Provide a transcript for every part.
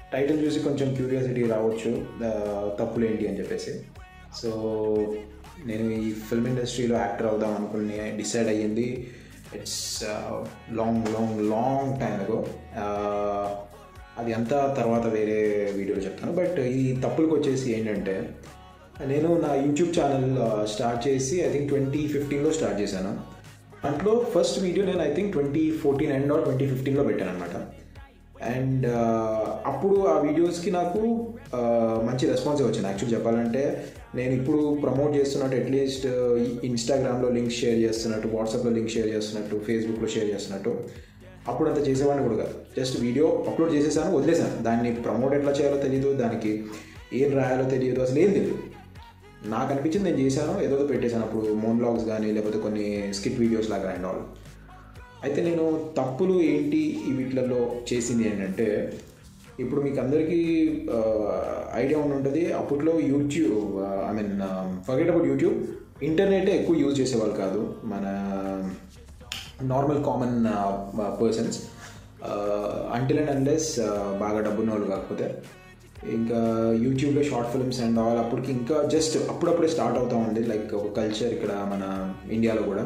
title చూసి కొంచెం curiosity రావచ్చు ఆ, తప్పులు ఏంటి అని చెప్పేసి సో నేను ఈ ఫిల్మ్ ఇండస్ట్రీలో యాక్టర్ అవుదాం అనుకుని డిసైడ్ అయ్యింది it's long long long time ago అది అంతా తర్వాత వేరే వీడియోలో చెప్తాను బట్ ఈ తప్పులకు వచ్చేసి ఏంటంటే నేను నా యూట్యూబ్ ఛానల్ స్టార్ట్ చేసి ఐ థింక్ ట్వంటీ ఫిఫ్టీన్లో స్టార్ట్ చేశాను దాంట్లో ఫస్ట్ వీడియో నేను I think twenty fourteen and twenty ఫిఫ్టీన్లో పెట్టాను అనమాట అండ్ అప్పుడు ఆ వీడియోస్కి నాకు ఆ, మంచి రెస్పాన్స్ వచ్చింది యాక్చువల్ చెప్పాలంటే నేను ఇప్పుడు ప్రమోట్ చేస్తున్నట్టు అట్లీస్ట్ ఇన్స్టాగ్రామ్లో లింక్ షేర్ చేస్తున్నట్టు వాట్సాప్లో లింక్ షేర్ చేస్తున్నట్టు ఫేస్బుక్లో షేర్ చేస్తున్నట్టు అప్పుడు అంత చేసేవాడిని కూడా కాదు జస్ట్ వీడియో అప్లోడ్ చేసేసాను వదిలేసాను దాన్ని ప్రమోట్ ఎట్లా చేయాలో తెలియదు దానికి ఏం రాయాలో తెలియదు అసలు ఏం తెలియదు నాకు అనిపించింది నేను చేశాను ఏదో ఒకటి పెట్టేశాను అప్పుడు మోన్ బ్లాగ్స్ కానీ లేకపోతే కొన్ని స్కిట్ వీడియోస్ లాగా అండ్ ఆల్ అయితే నేను తప్పులు ఏంటి ఈ వీటిలలో చేసింది ఏంటంటే ఇప్పుడు మీకు అందరికీ ఐడియా ఉండి ఉంటుంది అప్పట్లో YouTube I mean forget about YouTube ఇంటర్నెటే ఎక్కువ యూజ్ చేసేవాళ్ళు కాదు మన normal common persons until and unless బాగా డబ్బున్న వాళ్ళు కాకపోతే ఇంకా యూట్యూబ్లో షార్ట్ ఫిల్మ్స్ అండ్ ఆల్ అప్పటికి ఇంకా జస్ట్ అప్పుడప్పుడే స్టార్ట్ అవుతూ ఉంది లైక్ ఒక కల్చర్ ఇక్కడ మన ఇండియాలో కూడా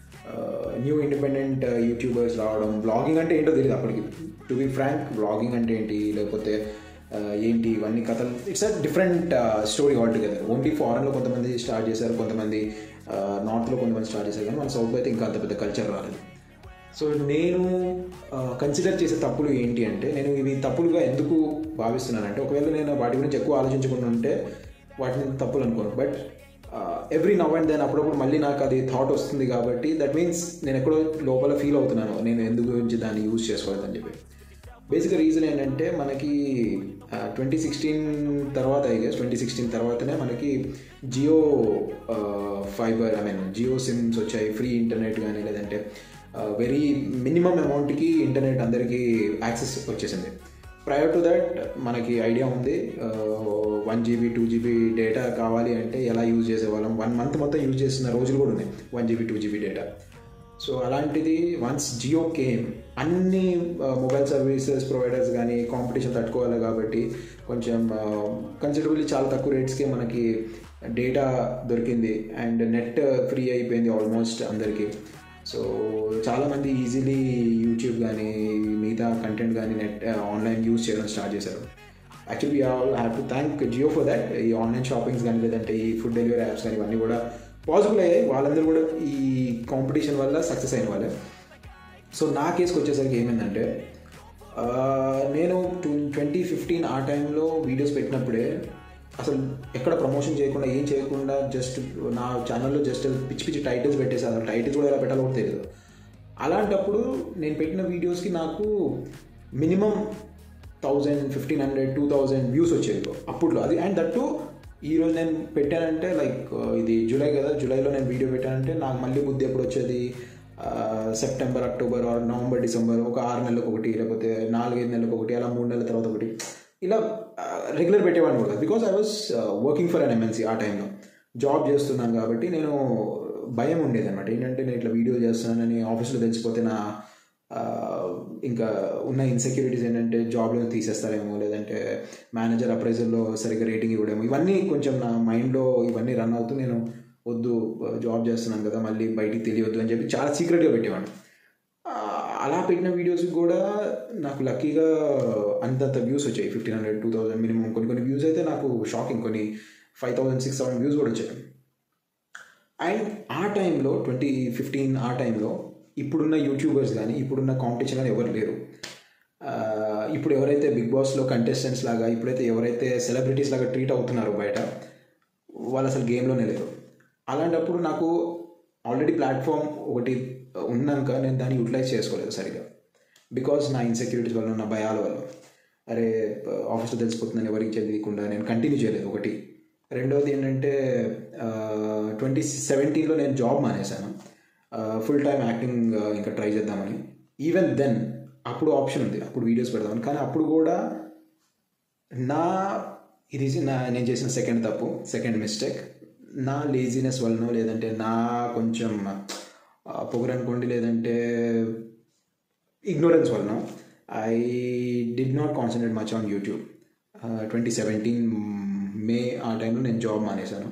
న్యూ ఇండిపెండెంట్ యూట్యూబర్స్ రావడం బ్లాగింగ్ అంటే ఏంటో తెలియదు అప్పటికి టు బి ఫ్రాంక్ బ్లాగింగ్ అంటే ఏంటి లేకపోతే ఆ, ఏంటి ఇవన్నీ కథలు it's a different story all together only ఫారెన్లో కొంతమంది స్టార్ట్ చేశారు కొంతమంది నార్త్లో కొంతమంది స్టార్ట్ చేశారు కానీ మన సౌత్లో అయితే ఇంకా అంత పెద్ద కల్చర్ రాలేదు సో నేను కన్సిడర్ చేసే తప్పులు ఏంటి అంటే నేను ఇవి తప్పులుగా ఎందుకు భావిస్తున్నానంటే ఒకవేళ నేను వాటి గురించి ఎక్కువ ఆలోచించకుండా ఉంటే వాటిని తప్పులు అనుకోను but every now and then అప్పుడప్పుడు మళ్ళీ నాకు అది థాట్ వస్తుంది కాబట్టి దట్ మీన్స్ నేను ఎక్కడో లోపల ఫీల్ అవుతున్నాను నేను ఎందుకు గురించి దాన్ని యూజ్ చేసుకోలేదని చెప్పి బేసిక్గా రీజన్ ఏంటంటే మనకి ట్వంటీ సిక్స్టీన్ తర్వాత ఐ గెస్ ట్వంటీ సిక్స్టీన్ తర్వాతనే మనకి Jio fiber I mean Jio sims వచ్చాయి ఫ్రీ ఇంటర్నెట్ కానీ లేదంటే వెరీ మినిమం అమౌంట్కి ఇంటర్నెట్ అందరికీ యాక్సెస్ వచ్చేసింది ప్రయర్ టు దట్ మనకి ఐడియా ఉంది one GB two GB data కావాలి అంటే ఎలా యూజ్ చేసేవాళ్ళం వన్ మంత్ మొత్తం యూజ్ చేస్తున్న రోజులు కూడా ఉన్నాయి one GB two GB data so అలాంటిది వన్స్ జియో కేమ్ అన్ని మొబైల్ సర్వీసెస్ ప్రొవైడర్స్ కానీ కాంపిటీషన్ తట్టుకోవాలి కాబట్టి కొంచెం కన్సిడరబుల్లీ చాలా తక్కువ రేట్స్కే మనకి డేటా దొరికింది అండ్ నెట్ ఫ్రీ అయిపోయింది ఆల్మోస్ట్ అందరికీ సో చాలామంది ఈజీలీ యూట్యూబ్ కానీ మిగతా కంటెంట్ కానీ నెట్ ఆన్లైన్ యూజ్ చేయడం స్టార్ట్ చేశారు actually all have to thank Jio for that ఈ ఆన్లైన్ షాపింగ్స్ కానీ లేదంటే ఈ ఫుడ్ డెలివరీ యాప్స్ కానీ ఇవన్నీ కూడా పాసిబుల్ అయ్యాయి వాళ్ళందరూ కూడా ఈ కాంపిటీషన్ వల్ల సక్సెస్ అయిన వాళ్ళే సో నా కేసుకి వచ్చేసరికి ఏమైందంటే ఆ, నేను ట్వంటీ ఫిఫ్టీన్ ఆ టైంలో వీడియోస్ పెట్టినప్పుడే అసలు ఎక్కడ ప్రమోషన్ చేయకుండా ఏం చేయకుండా జస్ట్ నా ఛానల్లో జస్ట్ పిచ్చి పిచ్చి టైటిల్స్ పెట్టేసి అసలు టైటిల్స్ కూడా ఎలా పెట్టాలో కూడా తెలియదు అలాంటప్పుడు నేను పెట్టిన వీడియోస్కి నాకు minimum thousand fifteen hundred two thousand views వచ్చేవి అప్పట్లో అది అండ్ దట్టు ఈరోజు నేను పెట్టానంటే లైక్ ఇది జూలై కదా జూలైలో నేను వీడియో పెట్టానంటే నాకు మళ్ళీ బుద్ధి ఎప్పుడు వచ్చేది ఆ, September October or November December ఒక ఆరు నెలలకు ఒకటి లేకపోతే నాలుగైదు నెలలకు ఒకటి అలా మూడు నెలల తర్వాత ఒకటి ఇలా రెగ్యులర్ పెట్టేవాడిని కూడా because I was working for an MNC ఆ టైంలో జాబ్ చేస్తున్నాను కాబట్టి నేను భయం ఉండేది అనమాట ఏంటంటే నేను ఇట్లా వీడియో చేస్తున్నానని ఆఫీస్లో తెలిసిపోతే నా ఆ, ఇంకా ఉన్న ఇన్సెక్యూరిటీస్ ఏంటంటే జాబ్లో తీసేస్తారేమో లేదంటే మేనేజర్ అప్రైజల్లో సరిగ్గా రేటింగ్ ఇవ్వడేమో ఇవన్నీ కొంచెం నా మైండ్లో ఇవన్నీ రన్ అవుతూ నేను వద్దు జాబ్ చేస్తున్నాను కదా మళ్ళీ బయటికి తెలియవద్దు అని చెప్పి చాలా సీక్రెట్గా పెట్టేవాడిని ఆ, అలా పెట్టిన వీడియోస్ కూడా నాకు లక్కీగా అంతంత వ్యూస్ వచ్చాయి fifteen hundred two thousand minimum కొన్ని కొన్ని వ్యూస్ అయితే నాకు షాకింగ్ కొన్ని five thousand six thousand views కూడా వచ్చాయి అండ్ ఆ టైంలో ట్వంటీ ఫిఫ్టీన్ ఆ టైంలో ఇప్పుడున్న యూట్యూబర్స్ కానీ ఇప్పుడున్న కాంపిటీషన్ కానీ ఎవరు లేరు ఆ, ఇప్పుడు ఎవరైతే బిగ్ బాస్లో కంటెస్టెంట్స్ లాగా ఇప్పుడైతే ఎవరైతే సెలబ్రిటీస్ లాగా ట్రీట్ అవుతున్నారో బయట వాళ్ళు అసలు గేమ్లోనే లేరు అలాంటప్పుడు నాకు ఆల్రెడీ ప్లాట్ఫామ్ ఒకటి ఉన్నాక నేను దాన్ని యూటిలైజ్ చేసుకోలేదు సరిగా బికాస్ నా ఇన్సెక్యూరిటీస్ వల్ల నా భయాల వల్ల అరే ఆఫీస్లో తెలిసిపోతుందని ఎవరికి తెలియకుండా నేను కంటిన్యూ చేయలేదు ఒకటి రెండవది ఏంటంటే ట్వంటీ సెవెంటీన్లో నేను జాబ్ మానేశాను ఫుల్ టైం యాక్టింగ్ ఇంకా ట్రై చేద్దామని ఈవెన్ దెన్ అప్పుడు ఆప్షన్ ఉంది అప్పుడు వీడియోస్ పెడదామని కానీ అప్పుడు కూడా నా ఇది నా నేను చేసిన సెకండ్ తప్పు సెకండ్ మిస్టేక్ నా లేజినెస్ వలన లేదంటే నా కొంచెం ఆ, పొగరు అనుకోండి లేదంటే ఇగ్నోరెన్స్ వలన I did not concentrate much on YouTube twenty seventeen May ఆ టైంలో నేను జాబ్ మానేశాను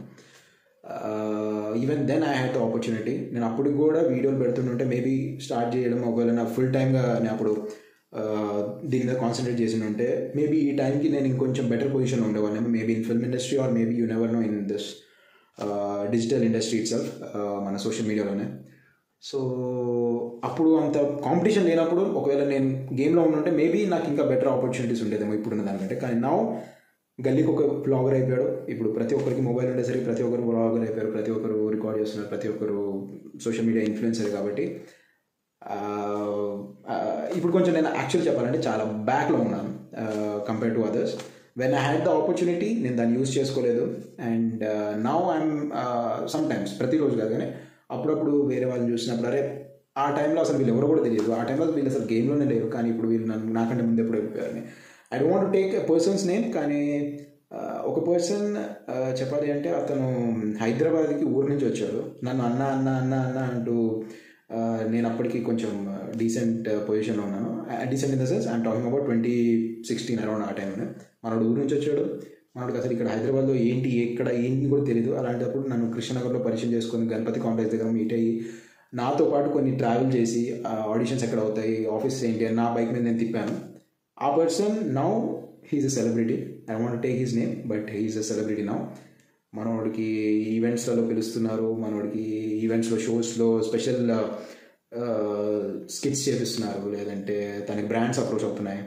even then I had the opportunity నేను అప్పుడు కూడా వీడియోలు పెడుతుంటే మేబీ స్టార్ట్ చేయడం ఒకవేళ నా ఫుల్ టైమ్గా నేను అప్పుడు uh, దీని మీద కాన్సన్ట్రేట్ చేసి ఉంటే మేబీ ఈ టైంకి నేను ఇంకొంచెం బెటర్ పొజిషన్లో ఉండేవాళ్ళేమో maybe in film industry or maybe you never know in this digital industry itself మన సోషల్ మీడియాలోనే సో అప్పుడు అంత కాంపిటీషన్ లేనప్పుడు ఒకవేళ నేను గేమ్లో ఉండుంటే మేబీ నాకు ఇంకా బెటర్ ఆపర్చునిటీస్ ఉండేదేమో ఇప్పుడున్న దానికంటే కానీ నా గల్లీకి ఒక బ్లాగర్ అయిపోయాడు ఇప్పుడు ప్రతి ఒక్కరికి మొబైల్ ఉండేసరికి ప్రతి ఒక్కరు బ్లాగర్ అయిపోయారు ప్రతి ఒక్కరు రికార్డ్ చేస్తున్నారు ప్రతి ఒక్కరు సోషల్ మీడియా ఇన్ఫ్లుయెన్సర్ కాబట్టి ఆ, ఆ, ఇప్పుడు కొంచెం నేను యాక్చువల్ చెప్పాలంటే చాలా బ్యాక్లో ఉన్నాను compare to others when I had the opportunity నేను దాన్ని యూస్ చేసుకోలేదు and now I'm sometimes ప్రతిరోజు కాదు కానీ అప్పుడప్పుడు వేరే వాళ్ళని చూసినప్పుడు అరే ఆ టైంలో అసలు వీళ్ళు ఎవరో కూడా తెలియదు ఆ టైంలో వీళ్ళు అసలు గేమ్లోనే లేరు కానీ ఇప్పుడు వీళ్ళు నన్ను నాకంటే ముందు ఎప్పుడు వెళ్ళిపోయారని I don't want take persons name కానీ ఆ, ఒక పర్సన్ చెప్పాలి అంటే అతను హైదరాబాద్కి ఊరు నుంచి వచ్చాడు నన్ను అన్న అన్న అన్న అన్న అంటూ ఆ, నేను అప్పటికి కొంచెం డీసెంట్ పొజిషన్లో ఉన్నాను decent in the sense I'm talking about twenty sixteen around ఆ టైంలో మనోడు ఊరు నుంచి వచ్చాడు మనోడికి అసలు ఇక్కడ హైదరాబాద్లో ఏంటి ఎక్కడ ఏంటి కూడా తెలియదు అలాంటప్పుడు నన్ను కృష్ణనగర్లో పరిచయం చేసుకొని గణపతి కాంప్లెక్స్ దగ్గర మీట్ అయ్యి నాతో పాటు కొన్ని ట్రావెల్ చేసి ఆడిషన్స్ ఎక్కడ అవుతాయి ఆఫీస్ ఏంటి అని నా బైక్ మీద నేను తిప్పాను ఆ person now he's a celebrity I want take his name but he's a celebrity now మనోడికి ఈవెంట్స్లలో పిలుస్తున్నారు మనోడికి ఈవెంట్స్లో షోస్లో స్పెషల్ స్కిట్స్ చేపిస్తున్నారు లేదంటే తనకి బ్రాండ్స్ అప్రోచ్ అవుతున్నాయి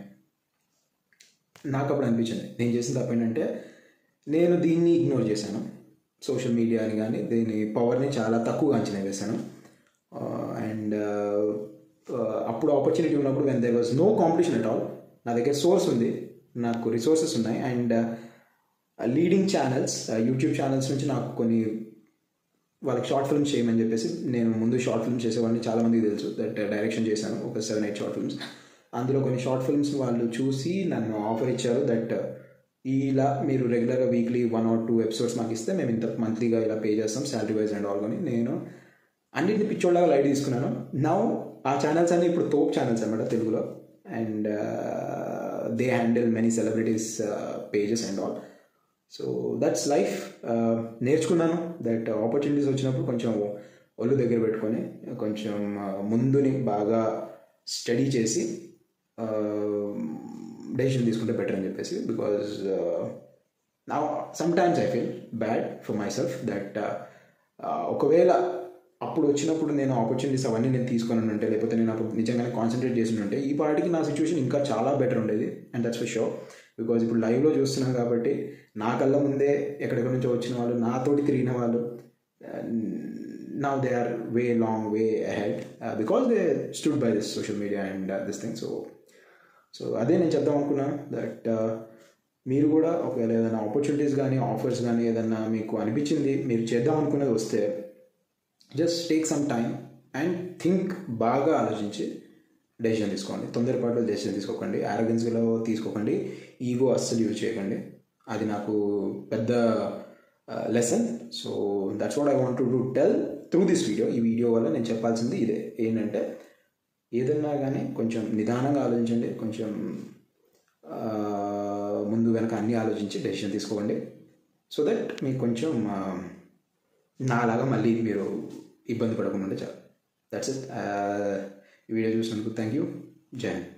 నాకు అప్పుడు అనిపించింది నేను చేసిన తప్పు ఏంటంటే నేను దీన్ని ఇగ్నోర్ చేశాను సోషల్ మీడియాని కానీ దీని పవర్ని చాలా తక్కువ అంచనా వేశాను అండ్ అప్పుడు ఆపర్చునిటీ ఉన్నప్పుడు when they was no competition at all నా దగ్గర సోర్స్ ఉంది నాకు రిసోర్సెస్ ఉన్నాయి and leading channels YouTube channels నుంచి నాకు కొన్ని వాళ్ళకి షార్ట్ ఫిల్మ్స్ చేయమని చెప్పేసి నేను ముందు షార్ట్ ఫిల్మ్స్ చేసేవాడిని చాలా మందికి తెలుసు దట్ డైరెక్షన్ చేశాను ఒక సెవెన్ ఎయిట్ షార్ట్ ఫిల్మ్స్ అందులో కొన్ని షార్ట్ ఫిల్మ్స్ వాళ్ళు చూసి నన్ను ఆఫర్ ఇచ్చారు దట్ ఇలా మీరు రెగ్యులర్గా weekly one or two episodes మాకు ఇస్తే మేము ఇంత మంత్లీగా ఇలా పే చేస్తాం శాలరీ వైజ్ అండ్ ఆల్ కానీ నేను అన్నింటిని పిచ్చోళ్ళగా లైట్ తీసుకున్నాను నౌ ఆ ఛానల్స్ అన్ని ఇప్పుడు తోప్ ఛానల్స్ అనమాట తెలుగులో and they handle many celebrities pages and all so that's life నేర్చుకున్నాను దట్ ఆపర్చునిటీస్ వచ్చినప్పుడు కొంచెం ఒళ్ళు దగ్గర పెట్టుకొని కొంచెం ముందుని బాగా స్టడీ చేసి డెసిషన్ తీసుకుంటే బెటర్ అని చెప్పేసి బికాజ్ నా sometimes I feel bad for myself that ఒకవేళ అప్పుడు వచ్చినప్పుడు నేను ఆపర్చునిటీస్ అవన్నీ నేను తీసుకొని ఉంటే లేకపోతే నేను అప్పుడు నిజంగానే కాన్సన్ట్రేట్ చేసి ఉంటే ఈ పాటికి నా సిచ్యువేషన్ ఇంకా చాలా బెటర్ ఉండేది and that's for show because ఇప్పుడు లైవ్లో చూస్తున్నాం కాబట్టి నా కళ్ళ ముందే ఎక్కడెక్కడి నుంచో వచ్చిన వాళ్ళు నాతోటి తిరిగిన వాళ్ళు now they are way long way ahead because they stood by this social media and this thing so so అదే నేను చెప్దాం అనుకున్నాను దట్ మీరు కూడా ఒకవేళ ఏదైనా ఆపర్చునిటీస్ కానీ ఆఫర్స్ కానీ ఏదైనా మీకు అనిపించింది మీరు చేద్దాం అనుకునేది వస్తే just take some time and think బాగా ఆలోచించి డెసిషన్ తీసుకోండి తొందరపాటు డెసిషన్ తీసుకోకండి ఆరోగెన్స్లో తీసుకోకండి ఈగో అస్సలు యూజ్ చేయకండి అది నాకు పెద్ద lesson so that's what I want to tell through this video ఈ వీడియో వల్ల నేను చెప్పాల్సింది ఇదే ఏంటంటే ఏదన్నా కానీ కొంచెం నిదానంగా ఆలోచించండి కొంచెం ముందు వెనక అన్నీ ఆలోచించి డెసిషన్ తీసుకోండి సో దట్ మీకు కొంచెం నాలాగా మళ్ళీ మీరు ఇబ్బంది పడకుండా చాలు దట్స్ ఇట్ ఈ వీడియో చూసినందుకు థ్యాంక్ యూ జై హింద్